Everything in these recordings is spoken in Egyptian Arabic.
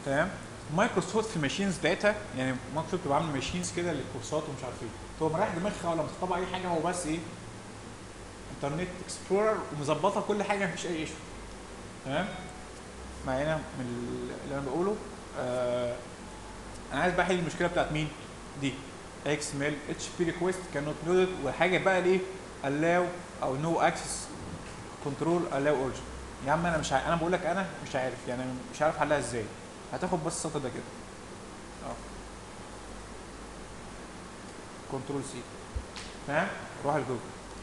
تمام مايكروسوفت في ماشينز داتا يعني مايكروسوفت بتبقى عامله ماشينز كده للكورسات ومش عارف ايه هو مريح دماغها ولا مطبع اي حاجه هو بس ايه انترنت اكسبلورر ومظبطه كل حاجه مفيش اي ايشو تمام معانا من اللي انا بقوله آه انا عايز بقى احل المشكله بتاعت مين دي اكس ميل اتش بي ريكويست كان نوت لودد وحاجه بقى ليه allow او نو اكسس كنترول allow اورجن يا عم انا مش عارف انا بقول لك انا مش عارف يعني مش عارف حلها ازاي هتاخد بس السطر ده كده اه كنترول سي فاهم روح لجوجل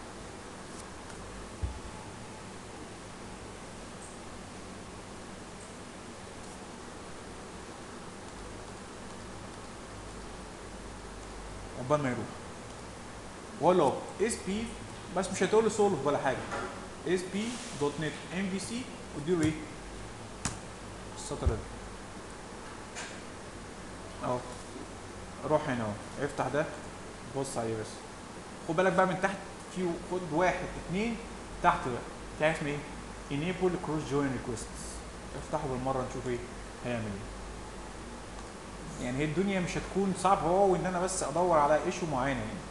عقبال ما يروح وقول له اس بي بس مش هتقول له سولف ولا حاجه اس بي دوت نت ام في سي واديله ايه السطر ده اهو روح هنا اهو افتح ده بص عليه بس خد بالك بقى من تحت في خد واحد اتنين تحت بقى بتاع اسمه ايه enable cross join requests افتحه بالمره نشوف ايه هيعمل ايه يعني هي الدنيا مش هتكون صعبه هو وان انا بس ادور على ايشو معينه يعني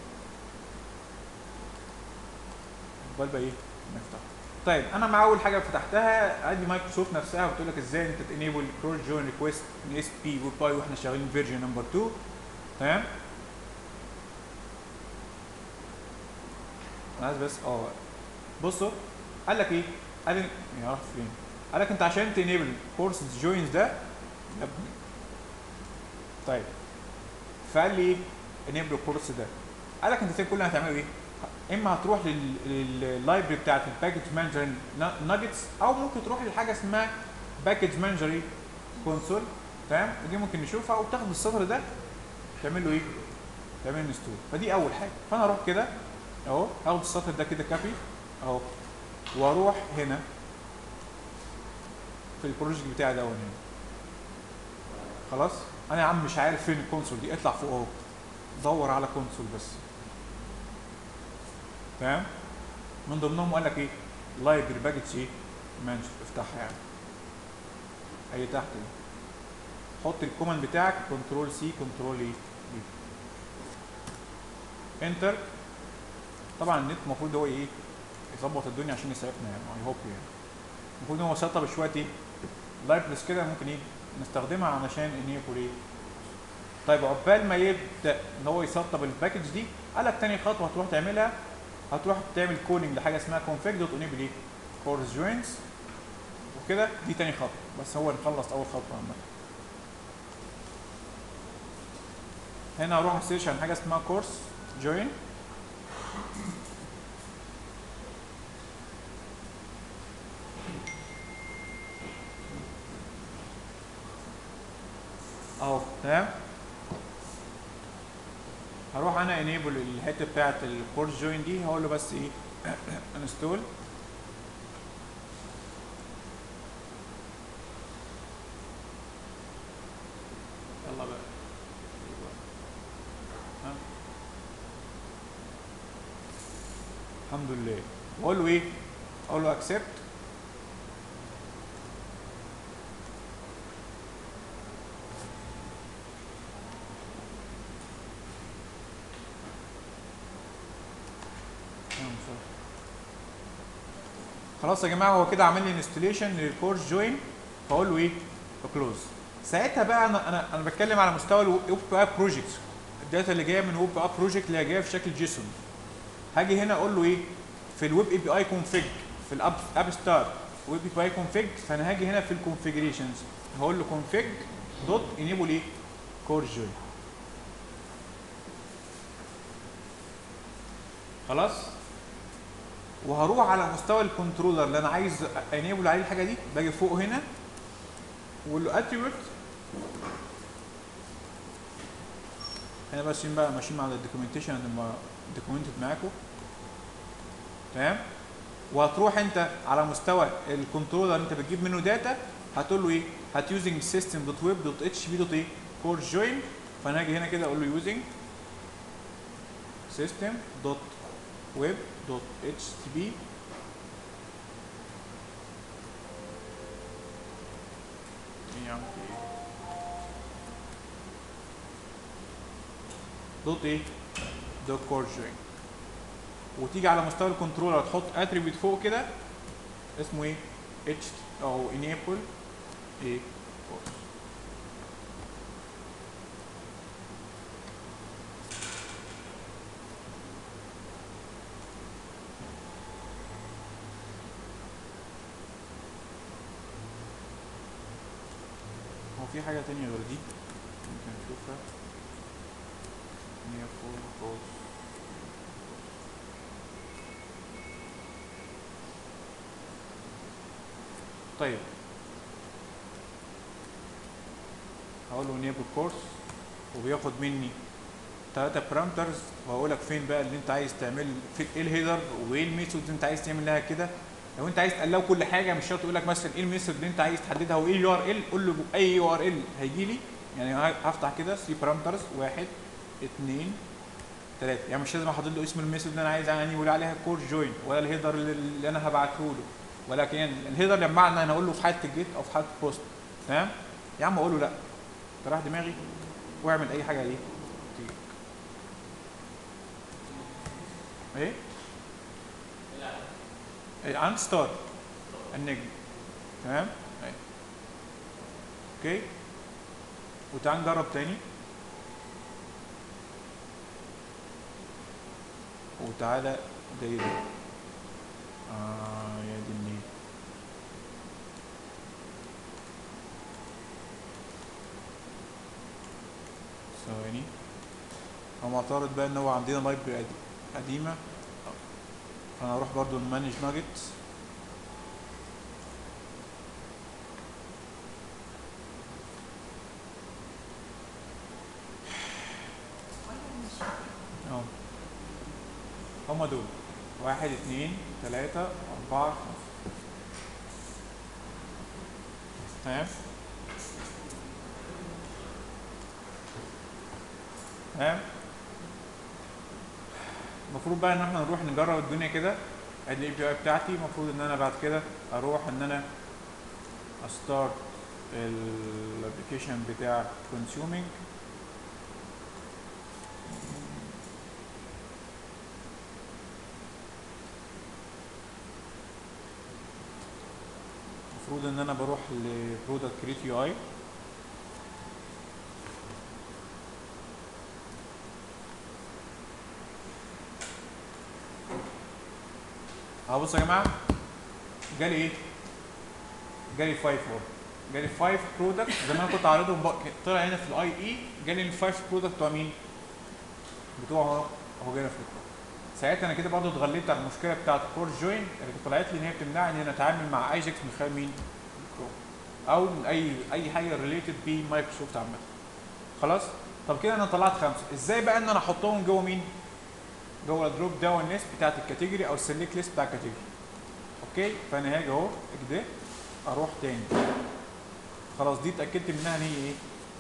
بال بقى ايه نفتح طيب انا مع اول حاجه فتحتها ادي مايكروسوفت نفسها بتقول لك ازاي انت تنيبل كروس جوين ريكويست من اس بي ويب باي واحنا شغالين فيرجن نمبر 2 تمام انا عايز بس اه بصوا قال لك ايه؟ قال لي يا راح فين؟ قال لك انت عشان تنيبل كورس جوينز ده يا ابني طيب فقال لي ايه؟ انيبل الكورس ده قال لك انت كل اللي هتعمله ايه؟ اما هتروح لللايبرري بتاعت الباكج مانجر ناجتس او ممكن تروح لحاجه اسمها باكج مانجر كونسول تمام ودي ممكن نشوفها وبتاخد السطر ده تعمل له ايه؟ تعمل له انستول فدي اول حاجه فانا اروح كده اهو هاخد السطر ده كده كابي اهو واروح هنا في البروجكت بتاعي ده هنا خلاص انا يا عم مش عارف فين الكونسول دي اطلع فوق اهو دور على كونسول بس تمام من ضمنهم قال لك ايه لايبرري باكج ايه مانجر افتحها يعني اي تحت دي حط الكوماند بتاعك كنترول سي كنترول ايه دي انتر طبعا النت المفروض هو ايه يظبط الدنيا عشان يسعفنا يعني اي هوب يعني المفروض هو سطب شويه ايه لايبرز كده ممكن ايه نستخدمها علشان انيبل ايه طيب عقبال ما يبدا ان هو يسطب الباكج دي قال لك تاني خطوه هتروح تعملها هتروح تعمل كولينج لحاجه اسمها config دوت enable ايه كورس جوينز وكده دي تاني خطوه بس هو نخلص اول خطوه عامه هنا هروح اسيرش عن حاجه اسمها كورس جوين اهو تمام هروح انا انيبل الحته بتاعت الكورس جوين دي هقول له بس ايه انستول يلا بقى ها. الحمد لله واقول له ايه اقول له اكسبت خلاص يا جماعه هو كده عامل لي انستليشن للكورس جوين فاقول له ايه كلوز ساعتها بقى انا انا انا بتكلم على مستوى الويب اب بروجكت الداتا اللي جايه من ويب اب بروجكت اللي هي جايه في شكل جيسون هاجي هنا اقول له ايه في الويب اي بي اي كونفيج في الاب اب ستار ويب اي بي اي كونفيج فانا هاجي هنا في الكونفيجريشنز هقول له كونفيج دوت انيبل ايه كورس جوين خلاص وهروح على مستوى الكنترولر اللي انا عايز انيبل عليه الحاجه دي باجي فوق هنا واقول له اتريبيوت هنا ماشيين بقى ماشيين مع الدوكيومنتيشن انا دوكيومنتد معاكم تمام وهتروح انت على مستوى الكنترولر انت بتجيب منه داتا هتقول له ايه هت يوزنج سيستم دوت ويب دوت اتش بي دوت ايه كورس جوين فانا هاجي هنا كده اقول له يوزنج سيستم دوت ويب دوت اتش تي بي ايه يا عم في ايه دوت ايه دوت كورس جوين وتيجي على مستوى الكنترولر تحط اتريبيوت فوق كده اسمه ايه اتش او enable ايه course. هو في حاجة تانية غير دي ممكن نشوفها enable course طيب هقول له enable course وبياخد مني ثلاثة بارامترز وهقول لك فين بقى اللي انت عايز تعمل في ايه الهيدر وايه الميثود اللي انت عايز تعمل لها كده لو انت عايز تقلله كل حاجه مش شرط يقول لك مثلا ايه الميثود اللي انت عايز تحددها وايه اليو ار ال قول له اي يو ار ال هيجي لي يعني هفتح كده سي بارامترز واحد اثنين ثلاثة يعني مش لازم احدد له اسم الميثود اللي انا عايز يعني يقول عليها كورس جوين ولا الهيدر اللي اللي انا هبعته له ولكن الهيدر لما انا هقول له في حاله الجيت او في حاله البوست تمام يا عم اقول له لا راح دماغي واعمل اي حاجه ايه تيجي. ايه ايه عند ستار النجم تمام ايه اوكي وتعال نجرب تاني وتعالى ده ايه ده اه يا دي النيل ثواني هو معترض بقى ان هو عندنا لايبرري قديمه فانا هروح برضو المانج ناجت اهو هما دول واحد اتنين تلاتة أربعة خمسة تمام تمام المفروض بقى ان احنا نروح نجرب الدنيا كده ادي الاي بي اي بتاعتي المفروض ان انا بعد كده اروح ان انا استارت الابلكيشن بتاع consuming المفروض ان انا بروح لبرودكت كريت يو اي اهو بصوا يا جماعه جالي ايه؟ جالي 5 اهو جالي 5 برودكت زي ما انا كنت عارضهم بق- طلع هنا في الاي اي جالي ال 5 برودكت بتوع مين؟ بتوع اهو اهو جالي في الكور ساعتها انا كده برضه اتغلبت على المشكله بتاعت الكور جوين اللي كانت طلعت لي ان هي بتمنعني ان انا اتعامل مع ايجكس من خلال مين؟ الكروم او من اي اي حاجه ريليتد بمايكروسوفت عامه خلاص؟ طب كده انا طلعت خمسه ازاي بقى ان انا احطهم جوه مين؟ جوه الدروب داون ليست بتاعت الكاتيجوري او السلكت ليست بتاع الكاتيجوري اوكي فانا هاجي اهو كده اروح تاني خلاص دي اتاكدت منها ان هي ايه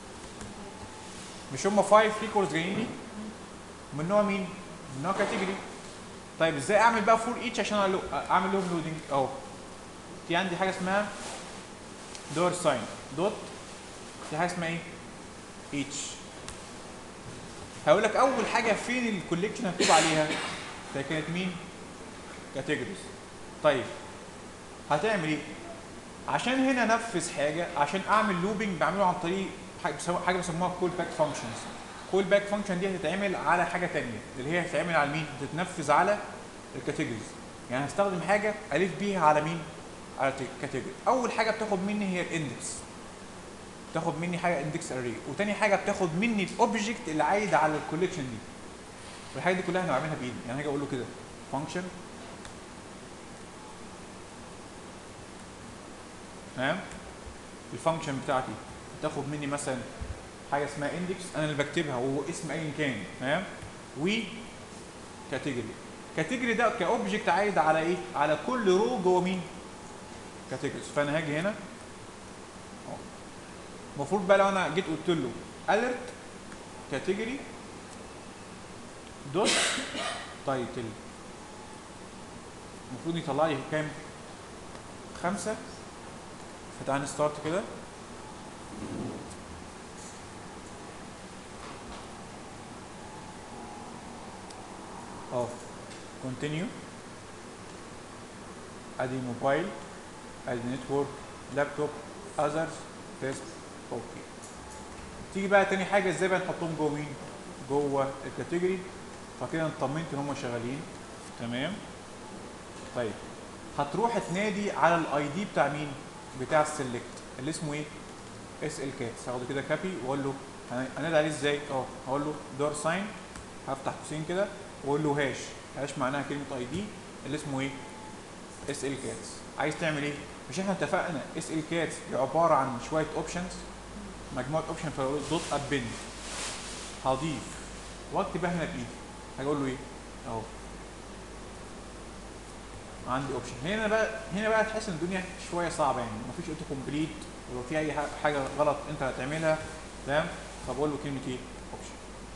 مش هم 5 ريكوردز جايين لي من نوع مين من نوع كاتيجوري طيب ازاي اعمل بقى فور ايتش عشان أعلو- اعمل لهم لودنج اهو في عندي حاجه اسمها دور ساين دوت في حاجه اسمها ايه ايتش هقول لك اول حاجه فين الكوليكشن مكتوب عليها ده كانت مين كاتيجوريز طيب هتعمل ايه عشان هنا انفذ حاجه عشان اعمل لوبينج بعمله عن طريق حاجه بيسموها- حاجه بيسموها كول باك فانكشنز كول باك فانكشن دي هتتعمل على حاجه تانية اللي هي هتتعمل على مين هتتنفذ على الكاتيجوريز يعني هستخدم حاجه الف بيها على مين على الكاتيجوري اول حاجه بتاخد مني هي الاندكس بتاخد مني حاجه اندكس اري وتاني حاجه بتاخد مني الاوبجكت اللي عايد على الكوليكشن دي والحاجات دي كلها انا بعملها بايدي يعني هاجي اقول له كده فانكشن تمام الفانكشن بتاعتي بتاخد مني مثلا حاجه اسمها اندكس انا اللي بكتبها وهو اسم ايا كان تمام و كاتيجوري كاتيجوري ده كاوبجكت عايد على ايه على كل رو جوه مين كاتيجوريز فانا هاجي هنا أهو. المفروض بقى لو انا جيت قلت له alert كاتيجوري دوت تايتل المفروض يطلع لي كام خمسة فتعالى ستارت كده اه كونتينيو ادي موبايل ادي نتورك لابتوب اذرز تيست اوكي تيجي بقى تاني حاجه ازاي بقى نحطهم جوه مين جوه الكاتيجوري فكده انا اطمنت ان هم شغالين تمام طيب هتروح تنادي على الاي دي بتاع مين بتاع السلكت اللي اسمه ايه اس ال كاتس هاخده كده كابي واقول له هن- هنادي عليه ازاي اه هقول له دور ساين هفتح قوسين كده واقول له هاش هاش معناها كلمه اي دي اللي اسمه ايه اس ال كاتس عايز تعمل ايه مش احنا اتفقنا اس ال كاتس عباره عن شويه اوبشنز مجموعه اوبشن دوت ابند هضيف واكتب هنا بايدي هاجي اقول له ايه اهو عندي اوبشن هنا بقى هنا بقى تحس ان الدنيا شويه صعبه يعني مفيش اوتو كومبليت ولو في اي ح- حاجه غلط انت هتعملها تمام فبقول له كلمه ايه اوبشن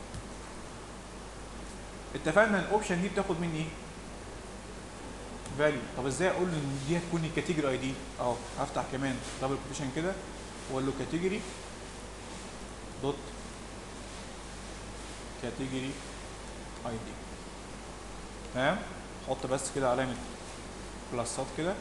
اتفقنا ان الاوبشن دي بتاخد مني ايه فاليو طب ازاي اقول ان دي هتكون الكاتيجوري اي دي اهو هفتح كمان دبل كوتيشن كده واقول له كاتيجوري دوت كاتيجوري اي دي تمام حط بس كده علامه بلسات كده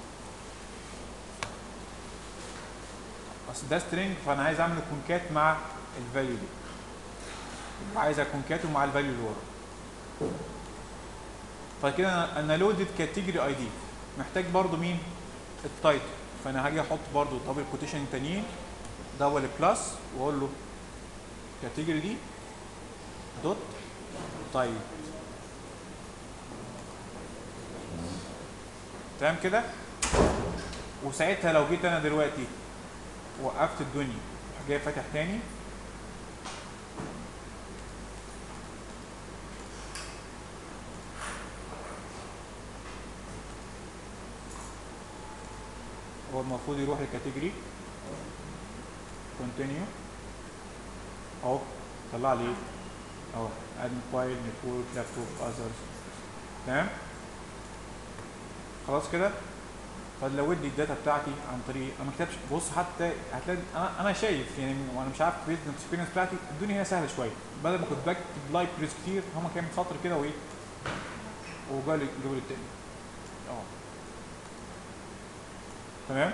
اصل ده سترينج فانا عايز اعمل كونكات مع الفاليو دي عايز اكونكاته مع الفاليو اللي ورا فكده انا انا لودد كاتيجوري اي دي محتاج برضو مين التايتل فانا هاجي احط برضو دبل كوتيشن تانيين دبل بلس واقول له كاتيجوري دي دوت تايب تمام كده وساعتها لو جيت انا دلوقتي وقفت الدنيا وراح جاي فاتح تاني هو المفروض يروح للكاتيجوري كونتينيو اهو طلع لي ايه اهو اد موبايل نتورك لابتوب اذرز تمام خلاص كده فلو ادي الداتا بتاعتي عن طريق انا ما كتبتش بص حتى هتلاقي انا انا شايف يعني وانا مش عارف بيزنس اكسبيرينس بتاعتي الدنيا هنا سهله شويه بدل ما كنت بكتب لايبرز كتير هما كام سطر كده وايه وجالي جابوا لي التاني اه تمام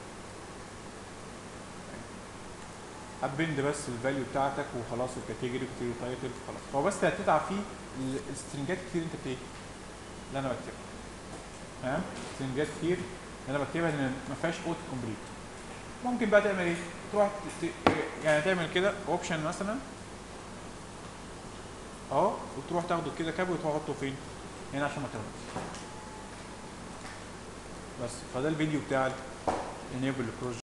ابند بس الفاليو بتاعتك وخلاص الكاتيجوري كتير تايتل خلاص هو بس هتتعب فيه ال- السترنجات كتير انت بت اللي انا بكتبها تمام سترنجات كتير اللي انا بكتبها ان ما فيهاش اوتو كومبليت ممكن بقى تعمل ايه تروح ت- ت- يعني تعمل كده اوبشن مثلا اهو وتروح تاخده كده كاب وتروح تحطه فين هنا عشان ما تغلطش بس فده الفيديو بتاع enable project